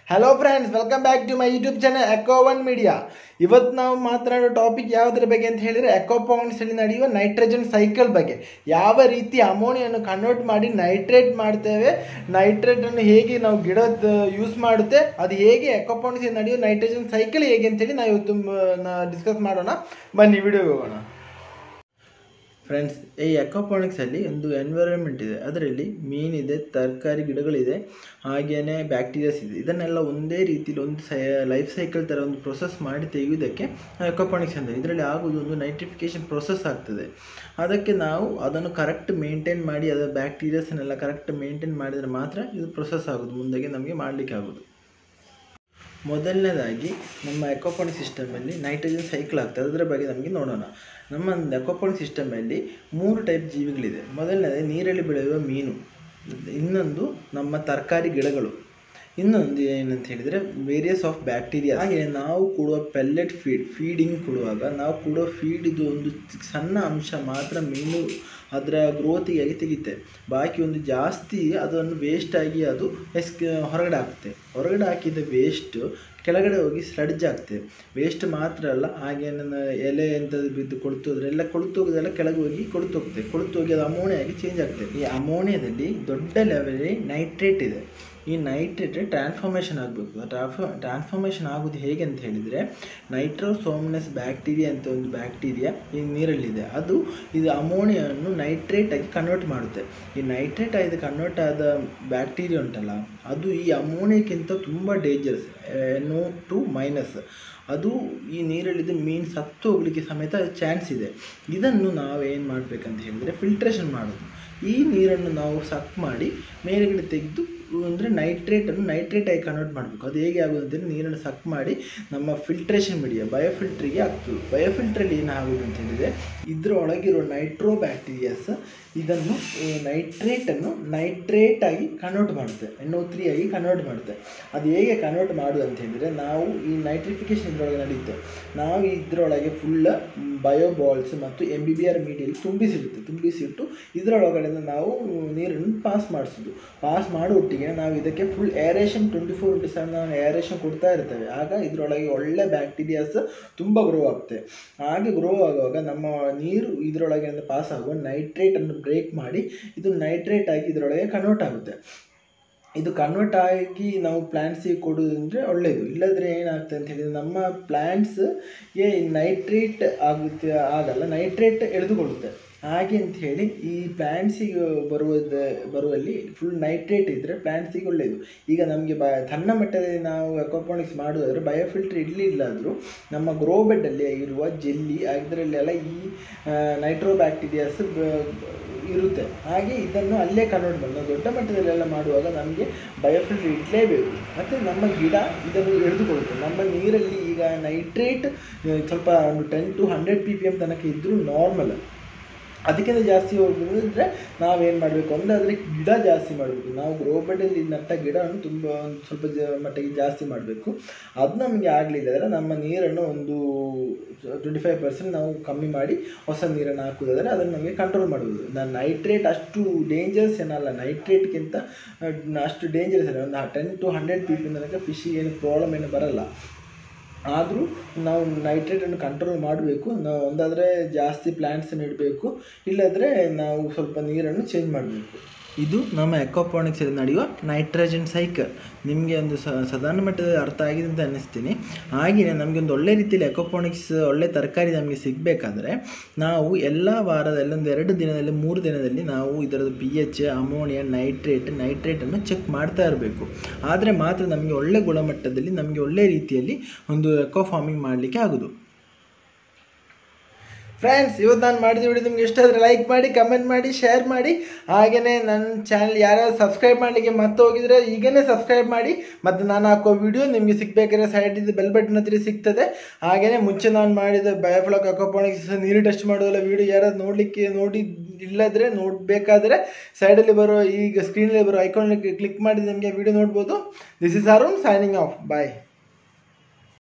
hello friends welcome back to my YouTube channel eco one media ಇವತ್ತು ನಾವು ಮಾತನಾಡೋ topic ಯಾವುದ್ರ ಬಗ್ಗೆ ಅಂತ ಹೇಳಿದರೆ ಎಕೋ ಪಾಯಿಂಟ್ಸಲ್ಲಿ ನಡೆಯುವ ನೈಟ್ರೋಜನ್ ಸೈಕಲ್ ಬಗ್ಗೆ ಯಾವ ರೀತಿ ಅಮೋನಿಯನ್ನು ಕನ್ವರ್ಟ್ ಮಾಡಿ ನೈಟ್ರೇಟ್ ಮಾಡ್ತೇವೆ ನೈಟ್ರೇಟನ್ನು ಹೇಗೆ ನಾವು ಗಿಡದ ಯೂಸ್ ಮಾಡುತ್ತೆ ಅದು ಹೇಗೆ ಎಕೋ ಪಾಯಿಂಟ್ಸ್ ನಡೆಯುವ ನೈಟ್ರೋಜನ್ ಸೈಕಲ್ ಹೇಗೆ ಅಂತೇಳಿ ನಾವು ಇವತ್ತು ಡಿಸ್ಕಸ್ ಮಾಡೋಣ ಬನ್ನಿ ವಿಡಿಯೋಗೆ ಹೋಗೋಣ ಫ್ರೆಂಡ್ಸ್ ಈ ಎಕೋಪಾನಿಕ್ಸಲ್ಲಿ ಒಂದು ಎನ್ವಿರಾನ್ಮೆಂಟ್ ಇದೆ ಅದರಲ್ಲಿ ಮೀನಿದೆ ತರಕಾರಿ ಗಿಡಗಳಿದೆ ಹಾಗೆಯೇ ಬ್ಯಾಕ್ಟೀರಿಯಾಸ್ ಇದೆ ಇದನ್ನೆಲ್ಲ ಒಂದೇ ರೀತಿಯಲ್ಲಿ ಒಂದು ಸೈ ಲೈಫ್ ಸೈಕಲ್ ಥರ ಒಂದು ಪ್ರೊಸೆಸ್ ಮಾಡಿ ತೆಗೆಯುವುದಕ್ಕೆ ಎಕೋಪಾನಿಕ್ಸ್ ಅಂತ ಇದರಲ್ಲಿ ಆಗೋದು ಒಂದು ನೈಟ್ರಿಫಿಕೇಶನ್ ಪ್ರೊಸೆಸ್ ಆಗ್ತದೆ ಅದಕ್ಕೆ ನಾವು ಅದನ್ನು ಕರೆಕ್ಟ್ ಮೇಂಟೈನ್ ಮಾಡಿ ಅದರ ಬ್ಯಾಕ್ಟೀರಿಯಾಸನ್ನೆಲ್ಲ ಕರೆಕ್ಟ್ ಮೇಂಟೈನ್ ಮಾಡಿದರೆ ಮಾತ್ರ ಇದು ಪ್ರೊಸೆಸ್ ಆಗೋದು ಮುಂದೆಗೆ ನಮಗೆ ಮಾಡಲಿಕ್ಕೆ ಆಗೋದು ಮೊದಲನೇದಾಗಿ ನಮ್ಮ ಎಕೋಪಾನಿಕ್ ಸಿಸ್ಟಮಲ್ಲಿ ನೈಟ್ರೋಜನ್ ಸೈಕಲ್ ಆಗ್ತದೆ ಅದರ ಬಗ್ಗೆ ನಮಗೆ ನೋಡೋಣ ನಮ್ಮ ಎಕೋಪಾನಿಕ್ ಸಿಸ್ಟಮಲ್ಲಿ ಮೂರು ಟೈಪ್ ಜೀವಿಗಳಿದೆ ಮೊದಲನೇದಾಗಿ ನೀರಲ್ಲಿ ಬೆಳೆಯುವ ಮೀನು ಇನ್ನೊಂದು ನಮ್ಮ ತರಕಾರಿ ಗಿಡಗಳು ಇನ್ನೊಂದು ಏನಂತ ಹೇಳಿದರೆ ವೇರಿಯಸ್ ಆಫ್ ಬ್ಯಾಕ್ಟೀರಿಯಾ ಹಾಗೆ ನಾವು ಕೊಡುವ ಪೆಲ್ಲೆಟ್ ಫೀಡ್ ಫೀಡಿಂಗ್ ಕೊಡುವಾಗ ನಾವು ಕೊಡುವ ಫೀಡಿದು ಒಂದು ಸಣ್ಣ ಅಂಶ ಮಾತ್ರ ಮೀನು ಅದರ ಗ್ರೋತಿಗಾಗಿ ತೆಗಿತೆ ಬಾಕಿ ಒಂದು ಜಾಸ್ತಿ ಅದನ್ನು ವೇಸ್ಟ್ ಆಗಿ ಅದು ಎಸ್ ಹೊರಗಡೆ ಹಾಕುತ್ತೆ ಹೊರಗಡೆ ಹಾಕಿದ ವೇಸ್ಟ್ ಕೆಳಗಡೆ ಹೋಗಿ ಸ್ಲಡ್ಜ್ ಆಗ್ತದೆ ವೇಸ್ಟ್ ಮಾತ್ರ ಅಲ್ಲ ಹಾಗೆ ನನ್ನ ಎಲೆ ಎಂಥದ್ದು ಬಿದ್ದು ಕೊಳ್ತು ಅದರೆಲ್ಲ ಕೊಳ್ತು ಹೋಗೋದೆಲ್ಲ ಕೆಳಗೆ ಹೋಗಿ ಕೊಳ್ತು ಹೋಗ್ತದೆ ಕೊಳ್ತು ಹೋಗಿ ಅದು ಅಮೋನಿಯಾಗಿ ಚೇಂಜ್ ಆಗ್ತದೆ ಈ ಅಮೋನಿಯಾದಲ್ಲಿ ದೊಡ್ಡ ಲೆವೆಲಲ್ಲಿ ನೈಟ್ರೇಟ್ ಇದೆ ಈ ನೈಟ್ರೇಟ್ ಟ್ರಾನ್ಸ್ಫಾರ್ಮೇಷನ್ ಆಗಬೇಕು ಟ್ರಾನ್ಫಾ ಟ್ರಾನ್ಸ್ಫಾರ್ಮೇಷನ್ ಆಗೋದು ಹೇಗೆ ಅಂತ ಹೇಳಿದರೆ ನೈಟ್ರೋಸೋಮ್ನಸ್ ಬ್ಯಾಕ್ಟೀರಿಯಾ ಅಂತ ಒಂದು ಬ್ಯಾಕ್ಟೀರಿಯಾ ಈ ನೀರಲ್ಲಿದೆ ಅದು ಇದು ಅಮೋನಿಯನ್ನು ನೈಟ್ರೇಟ್ ಆಗಿ ಕನ್ವರ್ಟ್ ಮಾಡುತ್ತೆ ಈ ನೈಟ್ರೇಟ್ ಆಗಿ ಕನ್ವರ್ಟ್ ಆದ ಬ್ಯಾಕ್ಟೀರಿಯಾ ಉಂಟಲ್ಲ ಅದು ಈ ಅಮೋನಿಯಕ್ಕಿಂತ ತುಂಬ dangerous N O two minus ಅದು ಈ ನೀರಲ್ಲಿದ್ದು ಮೀನು ಸತ್ತು ಹೋಗಲಿಕ್ಕೆ ಸಮೇತ ಚಾನ್ಸ್ ಇದೆ ಇದನ್ನು ನಾವೇನು ಮಾಡಬೇಕಂತ ಹೇಳಿದರೆ ಫಿಲ್ಟ್ರೇಷನ್ ಮಾಡೋದು ಈ ನೀರನ್ನು ನಾವು ಸಕ್ ಮಾಡಿ ಮೇಲ್ಗಡೆ ತೆಗೆದು ಅಂದರೆ ನೈಟ್ರೇಟನ್ನು ನೈಟ್ರೇಟ್ ಆಗಿ ಕನ್ವರ್ಟ್ ಮಾಡಬೇಕು ಅದು ಹೇಗೆ ಆಗೋದು ಅಂತಂದರೆ ನೀರನ್ನು ಸಕ್ ಮಾಡಿ ನಮ್ಮ ಫಿಲ್ಟ್ರೇಷನ್ ಮೀಡಿಯಾ ಬಯೋಫಿಲ್ಟ್ರಿಗೆ ಆಗ್ತದೆ ಬಯೋಫಿಲ್ಟ್ರಲ್ಲಿ ಏನಾಗೋದು ಅಂತ ಹೇಳಿದರೆ ಇದರ ಒಳಗಿರೋ ನೈಟ್ರೋ ಬ್ಯಾಕ್ಟೀರಿಯಾಸ್ ಇದನ್ನು ನೈಟ್ರೇಟನ್ನು ನೈಟ್ರೇಟ್ ಆಗಿ ಕನ್ವರ್ಟ್ ಮಾಡುತ್ತೆ ಎನ್ ಓ ತ್ರೀ ಆಗಿ ಕನ್ವರ್ಟ್ ಮಾಡುತ್ತೆ ಅದು ಹೇಗೆ ಕನ್ವರ್ಟ್ ಮಾಡೋದು ಅಂತ ಹೇಳಿದರೆ ನಾವು ಈ ನೈಟ್ರಿಫಿಕೇಶನ್ ಇದರೊಳಗೆ ನಡೆಯುತ್ತೆ ನಾವು ಇದರೊಳಗೆ ಫುಲ್ ಬಯೋ ಬಾಲ್ಸ್ ಮತ್ತು ಎಮ್ ಬಿ ಬಿ ಆರ್ ಮೀಡಿಯಲ್ಲಿ ತುಂಬಿಸಿರುತ್ತೆ ತುಂಬಿಸಿಟ್ಟು ಇದರೊಳಗಡೆಯಿಂದ ನಾವು ನೀರನ್ನು ಪಾಸ್ ಮಾಡಿಸೋದು ಪಾಸ್ ಮಾಡೋ ಒಟ್ಟಿಗೆ ನಾವು ಇದಕ್ಕೆ full aeration twenty four into seven ನಾವು ಏರೇಷನ್ ಕೊಡ್ತಾ ಇರ್ತೇವೆ ಆಗ ಇದರೊಳಗೆ ಒಳ್ಳೆ ಬ್ಯಾಕ್ಟೀರಿಯಾಸ್ ತುಂಬ ಗ್ರೋ ಆಗ್ತದೆ ಹಾಗೆ ಗ್ರೋ ಆಗುವಾಗ ನಮ್ಮ ನೀರು ಇದರೊಳಗೆ ಪಾಸ್ ಆಗುವ ನೈಟ್ರೇಟನ್ನು ಬ್ರೇಕ್ ಮಾಡಿ ಇದು ನೈಟ್ರೇಟ್ ಆಗಿ ಇದರೊಳಗೆ ಕನ್ವರ್ಟ್ ಆಗುತ್ತೆ ಇದು ಕನ್ವರ್ಟ್ ಆಗಿ ನಾವು ಪ್ಲ್ಯಾಂಟ್ಸಿಗೆ ಕೊಡೋದಂದರೆ ಒಳ್ಳೆಯದು ಇಲ್ಲದ್ರೆ ಏನಾಗ್ತದೆ ಅಂತ ಹೇಳಿದರೆ ನಮ್ಮ ಪ್ಲ್ಯಾಂಟ್ಸ್ಗೆ ನೈಟ್ರೇಟ್ ಆಗುತ್ತೆ ಆಗಲ್ಲ ನೈಟ್ರೇಟ್ ಎಳೆದುಕೊಳ್ಳುತ್ತೆ ಹಾಗೆ ಅಂತ ಹೇಳಿ ಈ ಪ್ಲ್ಯಾಂಟ್ಸಿಗೆ ಬರುವುದ ಬರುವಲ್ಲಿ ಫುಲ್ ನೈಟ್ರೇಟ್ ಇದ್ದರೆ ಪ್ಲ್ಯಾಂಟ್ಸಿಗೆ ಒಳ್ಳೆಯದು ಈಗ ನಮಗೆ ಬ ಸಣ್ಣ ಮಟ್ಟದಲ್ಲಿ ನಾವು ಎಕೋಪಾನಿಕ್ಸ್ ಮಾಡೋದಾದರೆ ಬಯೋಫಿಲ್ಟ್ರ್ ಇರಲಿಲ್ಲಾದರೂ ನಮ್ಮ ಗ್ರೋ ಬೆಡ್ಡಲ್ಲಿ ಇರುವ ಜೆಲ್ಲಿ ಅದರಲ್ಲೆಲ್ಲ ಈ ನೈಟ್ರೋ ಬ್ಯಾಕ್ಟೀರಿಯಾಸ್ ಇರುತ್ತೆ ಹಾಗೆ ಇದನ್ನು ಅಲ್ಲೇ ಕನ್ವರ್ಟ್ ಮಾಡಿ ನಾವು ದೊಡ್ಡ ಮಟ್ಟದಲ್ಲೆಲ್ಲ ಮಾಡುವಾಗ ನಮಗೆ ಬಯೋಫಿಲ್ಟ್ರ್ ಇಡಲೇಬೇಕು ಮತ್ತು ನಮ್ಮ ಗಿಡ ಇದನ್ನು ಎಳೆದುಕೊಳ್ಳುತ್ತೆ ನಮ್ಮ ನೀರಲ್ಲಿ ಈಗ ನೈಟ್ರೇಟ್ ಸ್ವಲ್ಪ ಒಂದು ten to hundred P P M ತನಕ ಇದ್ದರೂ ನಾರ್ಮಲ್ ಅದಕ್ಕಿಂತ ಜಾಸ್ತಿ ಹೋಗಿದ್ರೆ ನಾವೇನು ಮಾಡಬೇಕು ಅಂದರೆ ಅದರ ಗಿಡ ಜಾಸ್ತಿ ಮಾಡಬೇಕು ನಾವು ಗ್ರೋ ಬೆಡ್ಡಲ್ಲಿ ನಟ್ಟ ಗಿಡವನ್ನು ತುಂಬ ಒಂದು ಸ್ವಲ್ಪ ಜ ಮಟ್ಟಿಗೆ ಜಾಸ್ತಿ ಮಾಡಬೇಕು ಅದು ನಮಗೆ ಆಗಲಿಲ್ಲ ಅಂದರೆ ನಮ್ಮ ನೀರನ್ನು ಒಂದು ಟ್ವೆಂಟಿ ಫೈವ್ ಪರ್ಸೆಂಟ್ ನಾವು ಕಮ್ಮಿ ಮಾಡಿ ಹೊಸ ನೀರನ್ನು ಹಾಕುವುದಾದರೆ ಅದನ್ನು ನಮಗೆ ಕಂಟ್ರೋಲ್ ಮಾಡ್ಬೋದು ನಾನು ನೈಟ್ರೇಟ್ ಅಷ್ಟು ಡೇಂಜರ್ಸ್ ಏನಲ್ಲ ನೈಟ್ರೇಟ್ಗಿಂತ ಅಷ್ಟು ಡೇಂಜರಸ್ ಅಲ್ಲ ಒಂದು ten to hundred P P ತನಕ ಫಿಶಿಗೆ ಏನು ಪ್ರಾಬ್ಲಮ್ ಏನು ಬರಲ್ಲ ಆದರೂ ನಾವು ನೈಟ್ರೇಟನ್ನು ಕಂಟ್ರೋಲ್ ಮಾಡಬೇಕು ನಾವು ಒಂದಾದರೆ ಜಾಸ್ತಿ ಪ್ಲ್ಯಾಂಟ್ಸನ್ನು ಇಡಬೇಕು ಇಲ್ಲದ್ರೆ ನಾವು ಸ್ವಲ್ಪ ನೀರನ್ನು ಚೇಂಜ್ ಮಾಡಬೇಕು ಇದು ನಮ್ಮ ಎಕೋಪಾನಿಕ್ಸಲ್ಲಿ ನಡೆಯುವ ನೈಟ್ರೋಜನ್ ಸೈಕಲ್ ನಿಮಗೆ ಒಂದು ಸಾಧಾರಣ ಮಟ್ಟದ ಅರ್ಥ ಆಗಿದೆ ಅಂತ ಅನ್ನಿಸ್ತೀನಿ ಹಾಗೆಯೇ ನಮಗೆ ಒಂದು ಒಳ್ಳೆ ರೀತಿಯಲ್ಲಿ ಎಕೋಪಾನಿಕ್ಸ್ ಒಳ್ಳೆ ತರಕಾರಿ ನಮಗೆ ಸಿಗಬೇಕಾದ್ರೆ ನಾವು ಎಲ್ಲ ವಾರದಲ್ಲಿ ಒಂದು ಎರಡು ದಿನದಲ್ಲಿ ಮೂರು ದಿನದಲ್ಲಿ ನಾವು ಇದರದ್ದು ಪಿ ಎಚ್ ಅಮೋನಿಯಾ ನೈಟ್ರೇಟ್ ನೈಟ್ರೇಟನ್ನು ಚೆಕ್ ಮಾಡ್ತಾ ಇರಬೇಕು ಆದರೆ ಮಾತ್ರ ನಮಗೆ ಒಳ್ಳೆ ಗುಣಮಟ್ಟದಲ್ಲಿ ನಮಗೆ ಒಳ್ಳೆ ರೀತಿಯಲ್ಲಿ ಒಂದು ಎಕೋ ಫಾರ್ಮಿಂಗ್ ಮಾಡಲಿಕ್ಕೆ ಆಗೋದು ಫ್ರೆಂಡ್ಸ್ ಇವತ್ತು ನಾನು ಮಾಡಿದ ವಿಡಿಯೋ ನಿಮ್ಗೆ ಇಷ್ಟ ಆದರೆ ಲೈಕ್ ಮಾಡಿ ಕಮೆಂಟ್ ಮಾಡಿ ಶೇರ್ ಮಾಡಿ ಹಾಗೆಯೇ ನನ್ನ ಚಾನಲ್ ಯಾರ್ಯಾರು ಸಬ್ಸ್ಕ್ರೈಬ್ ಮಾಡಲಿಕ್ಕೆ ಮತ್ತೆ ಹೋಗಿದ್ರೆ ಈಗಲೇ ಸಬ್ಸ್ಕ್ರೈಬ್ ಮಾಡಿ ಮತ್ತು ನಾನು ಹಾಕೋ ವಿಡಿಯೋ ನಿಮಗೆ ಸಿಗಬೇಕಾದ್ರೆ ಸೈಡಿದ್ದು ಬೆಲ್ ಬಟನ್ ಹತ್ರ ಸಿಗ್ತದೆ ಹಾಗೆಯೇ ಮುಂಚೆ ನಾನು ಮಾಡಿದ ಬಯೋಫ್ಲಾಕ್ ಅಕೋಪಾನಿಕ್ಸ್ ನೀರು ಟೆಸ್ಟ್ ಮಾಡೋಲ್ಲ ವಿಡಿಯೋ ಯಾರಾದ್ರು ನೋಡಲಿಕ್ಕೆ ನೋಡಿ ಇಲ್ಲದ್ರೆ ನೋಡಬೇಕಾದ್ರೆ ಸೈಡಲ್ಲಿ ಬರೋ ಈಗ ಸ್ಕ್ರೀನಲ್ಲಿ ಬರೋ ಐಕಾನ್ ಕ್ಲಿಕ್ ಮಾಡಿ ನಿಮಗೆ ವಿಡಿಯೋ ನೋಡ್ಬೋದು this is Arun signing off bye